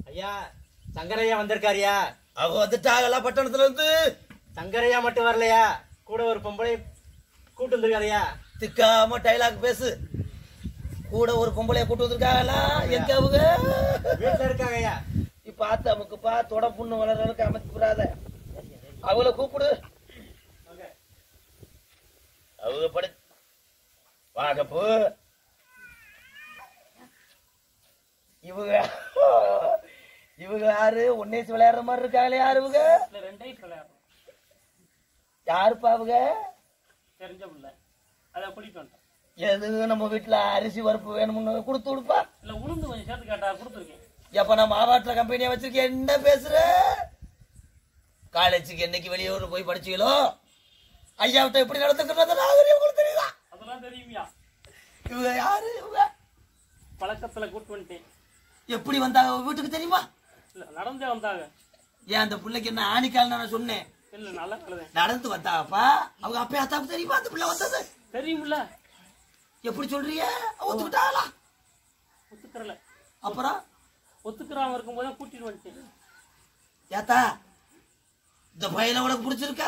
ஐயா சங்கரையா வந்திருக்காருயா அவங்க வந்துட்டாங்களா பட்டணத்துல இருந்து சங்கரையா மட்டும் வரலையா கூட ஒரு பொம்பளை கூட்டு வந்திருக்காருயா திக்காம டைலாக் பேசு கூட ஒரு பொம்பளைய கூட்டு வந்திருக்காங்களா எங்க அவங்க வீட்டுல இருக்காங்கய்யா இப்ப பார்த்து அமுக்குப்பா தொட புண்ணு வளர்றதுக்கு அமைச்சுடாத அவளை கூப்பிடு அவங்க படி வாகப்பு இவங்க இவங்க யாரு ஒன்னேசி விளையாடுற மாதிரி இருக்காங்களே யாரு இவங்க இல்ல ரெண்டாயிரம் விளையாடுறோம் யாருப்பா அவங்க தெரிஞ்ச பிள்ளை அதை குளிக்க வேண்டாம் எது நம்ம வீட்டுல அரிசி பருப்பு வேணும்னு கொடுத்து விடுப்பா இல்ல உளுந்து கொஞ்சம் சேர்த்து கேட்டா கொடுத்துருக்கேன் எப்ப நான் மாவாட்டுற கம்பெனியா வச்சிருக்கேன் என்ன பேசுற காலேஜுக்கு என்னைக்கு வெளியூர் போய் படிச்சீங்களோ ஐயாவிட்ட எப்படி நடந்துக்கிறது நாகரிகம் உங்களுக்கு தெரியுதா அதெல்லாம் தெரியுமியா இவங்க யாரு இவங்க பழக்கத்துல கூட்டு வந்துட்டேன் எப்படி வந்தாங்க உங்க வீட்டுக்கு தெரியுமா இல்ல நடந்தே வந்தாங்க ஏன் அந்த பிள்ளைக்கு என்ன ஆணிக்கால் நான் சொன்னேன் இல்ல நல்லா கழுதேன் நடந்து வந்தாப்பா அவங்க அப்பா அத்தாவுக்கு தெரியுமா அந்த பிள்ளை வந்தது தெரியுமில்ல எப்படி சொல்றீங்க ஒத்துக்கிட்டாங்களா ஒத்துக்கிறல அப்புறம் ஒத்துக்கிறாம இருக்கும்போது தான் கூட்டிட்டு வந்துட்டேன் ஏத்தா இந்த பையனை உனக்கு பிடிச்சிருக்கா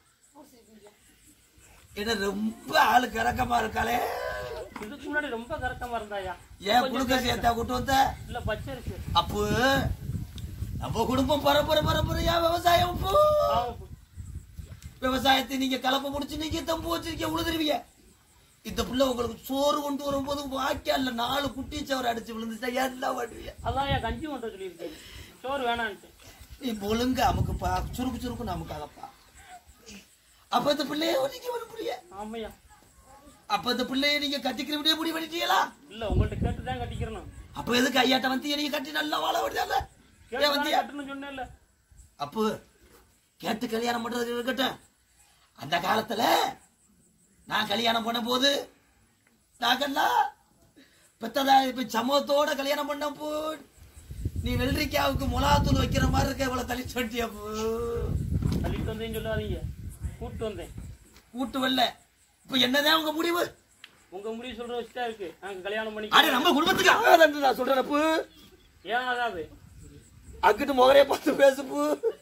என்ன ரொம்ப ஆளு கறக்கமா இருக்காளே இதுக்கு முன்னாடி ரொம்ப கரெக்டமா இருந்தாயா ஏன் குடுக்க சேர்த்தா கூட்டு வந்த இல்ல பச்சை இருக்கு அப்போ நம்ம குடும்பம் பரம்பரை பரம்பரையா விவசாயம் அப்போ பாவம். விவசாயத்தை நீங்க கலப்பை முடிச்சு நீங்க தம்பு வச்சிருக்கீங்க உழுதுருவீங்க இந்த புள்ள உங்களுக்கு சோறு கொண்டு வரும்போது வாய்க்கால்ல நாலு குட்டி சவரை அடிச்சு விழுந்துச்சா என்ன பண்ணுவீங்க அதான் என் கஞ்சி கொண்டு வர சொல்லியிருக்கேன் சோறு வேணான்ட்டு நீ ஒழுங்கு அமுக்குப்பா சுருக்கு சுருக்கு அமுக்காதப்பா அப்ப இந்த பிள்ளைய ஒதுக்கி விடுப்புறிய ஆமையா அப்ப இந்த பிள்ளைய நீங்க கட்டிக்கிறபடியே முடிவு பண்ணிட்டீங்களா இல்ல உங்கள்ட்ட கேட்டு தான் கட்டிக்கிறணும் அப்ப எதுக்கு ஐயாட்ட வந்து நீங்க கட்டி நல்லா வாழ விடுதாங்க ஏன் கேட்டு வந்தியா கட்டணும்னு சொன்னேன்ல அப்போ கேட்டு கல்யாணம் பண்றது இருக்கட்டும் அந்த காலத்துல நான் கல்யாணம் பண்ண போது நாங்கெல்லாம் பெத்ததா இப்ப சமூகத்தோட கல்யாணம் பண்ண போ நீ வெள்ளரிக்காவுக்கு முலாத்தூள் வைக்கிற மாதிரி இருக்க இவ்வளவு தள்ளி சொல்லிட்டியா போ தள்ளிட்டு வந்தேன்னு சொல்லாதீங்க கூட்டு வந்தேன் கூட்டு வரல இப்ப என்னதான் உங்க முடிவு உங்க முடிவு சொல்ற வச்சுதான் இருக்கு நாங்க கல்யாணம் அட பண்ணி நம்ம குடும்பத்துக்கு ஆகாதுன்னு நான் சொல்றேன் அப்பு ஏன் ஆகாது அங்கிட்டு முகரைய பார்த்து பேசு பூ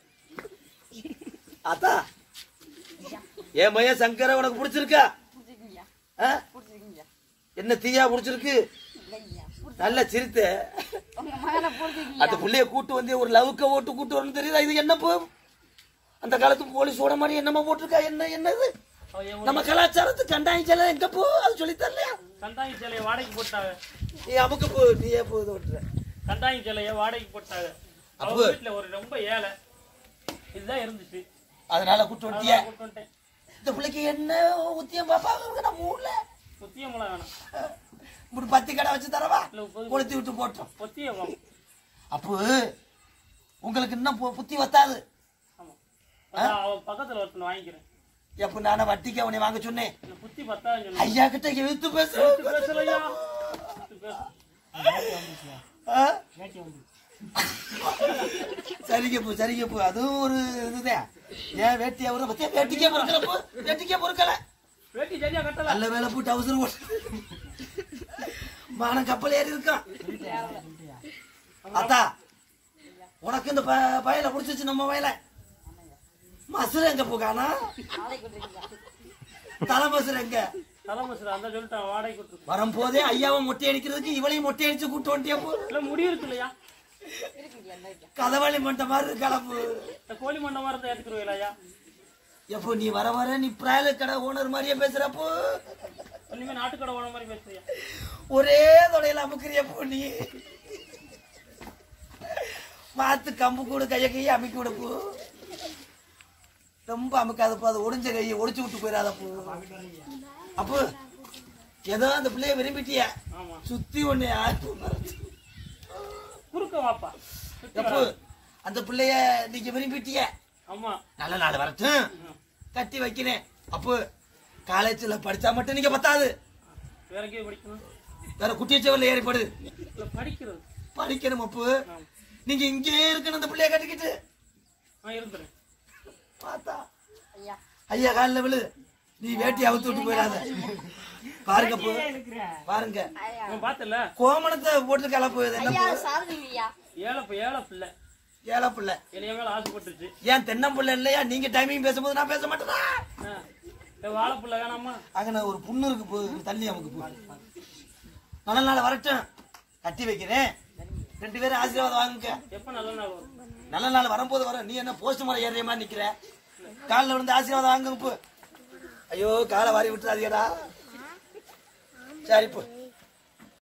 அத்தா என் மையன் சங்கர உனக்கு பிடிச்சிருக்கா ஆ? என்ன தீயா பிடிச்சிருக்கு நல்ல சிரித்த அந்த புள்ளைய கூட்டு வந்து ஒரு லவுக்க ஓட்டு கூட்டு வரணும் தெரியுதா இது என்ன போ அந்த காலத்து போலீஸ் ஓட மாதிரி என்னமா போட்டிருக்கா என்ன என்னது அவ என் நம்ம கலாச்சாரத்துக்கு கண்டாயிச்சல எங்க போ அது சொல்லி தரலையா கண்டாங்கி சிலையை வாடகைக்கு போட்டாங்க நீ அமுக்கு போ நீ ஏன் போது ஓட்டுற கண்டாங்கி சிலையை வாடகைக்கு போட்டாங்க அப்போ- அவங்க வீட்டுல ஒரு ரொம்ப ஏழை இதுதான் இருந்துச்சு அதனால கூட்டு வந்துட்டிய அதான் கூட்டு வந்துட்டேன் இந்த பிள்ளைக்கு என்ன உத்தியம் பாப்பாங்க நம்ம ஊர்ல பொத்திய மிளகா வேணும் இப்படி பத்தி கடை வச்சு தரவா இல்ல முப்பது கொளுத்தி விட்டு போட்டோம் பொத்திய வேணும் அப்போ உங்களுக்கு இன்னும் பு- புத்தி வத்தாது ஆமா அதான் அவன் பக்கத்துல ஒருத்தன் வாங்கிக்கிறேன் எப்ப நானே வட்டிக்கு அவனை வாங்க சொன்னேன் இந்த புத்தி பத்தாதுன்னு சொன்னேன் ஐயா கிட்ட எழுத்து பேசு பேசலையா பேச ஆ? சரிங்க போ சரிங்க போ அதுவும் ஒரு இதுதான் ஏன் வேட்டியா ஒரு பத்தியா வேட்டிக்கே பொறுக்கல போ வேட்டிக்கே பொறுக்கல வேட்டி சரியா கட்டல நல்ல வேலை போட்டு அவசரம் போட்டு மானம் கப்பல் ஏறி இருக்கான் அத்தா உனக்கு இந்த ப- பயல பிடிச்சிச்சு நம்ம வயல மசுர எங்க போகானா தலை மசுர எங்க தலைமை சார் அந்த சொல்லிட்டான் வாடகை கொடுத்து வரும்போதே ஐயாவை மொட்டை அடிக்கிறதுக்கு இவளையும் மொட்டை அடிச்சு கூட்டு வந்துட்டியா போ இல்ல முடி இருக்கு இல்லையா கதவாளி மண்ட மாதிரி கிளம்பு இந்த கோழி மண்டபமா இருந்தா ஏத்துக்குருவீங்களா எப்போ நீ வர வர நீ பிராயல கடை ஓனர் மாதிரியே பேசுறப்போ இனிமே நாட்டுக்கடை ஓன மாதிரி பேசுறியா ஒரே தொடையில அமுக்கிறியப்போ நீ மாத்து கம்பு கூட கைய கையை அமுக்கி விடப்போ ரொம்ப அமுக்காதப்போ அது ஒடிஞ்ச கையை ஒடிச்சு விட்டு போயிடாதப்போ அப்போ ஏதோ அந்த பிள்ளைய விரும்பிட்டிய ஆமா சுத்தி ஒண்ணு குறுக்க வாப்பா எப்போ அந்த பிள்ளைய நீங்க விரும்பிட்டிய ஆமா நல்ல நாள் வரட்டும் கட்டி வைக்கிறேன் அப்போ காலேஜ்ல படிச்சா மட்டும் நீங்க பத்தாது வேற எங்கேயும் படிக்கணும் வேற குட்டியச்சவர்ல ஏறிப்படு இல்ல படிக்கிறது படிக்கணும் அப்போ ஆமா. நீங்க இங்கே இருக்கணும் அந்த பிள்ளைய கட்டிக்கிட்டு நான் இருந்துறேன் பார்த்தா ஐயா காலில் விழு நீ வேட்டி அவுத்து விட்டு போயிடாத பாருங்க போ பாருங்க அவன் பார்த்தல கோமணத்தை போட்டு கலப்பு என்ன ஐயா போ- சாரதிங்கய்யா ஏழை பி- ஏழை பிள்ளை ஏழை பிள்ளை என்னைய மேல ஆசைப்பட்டுருச்சு ஏன் தென்னம்பிள்ளை இல்லையா நீங்க டைமிங் பேசும்போது நான் பேச மாட்டேனா ஆ. ஏ, வாழைப்புள்ள வேணாமா அங்க நான் ஒரு புண்ணு இருக்கு போ தள்ளி நமக்கு போ நல்ல நாள் வரட்டும் கட்டி வைக்கிறேன் ரெண்டு பேரும் ஆசீர்வாதம் வாங்குங்க எப்ப நல்ல நாள் வரும் நல்ல நாள் வரும்போது வரும் நீ என்ன போஸ்ட் மரம் ஏறிய மாதிரி நிக்கிற காலில் விழுந்து ஆசீர்வாதம் வாங்குங்க போ ஐயோ காலை வாரி விட்டுறாதீங்கடா சரி போ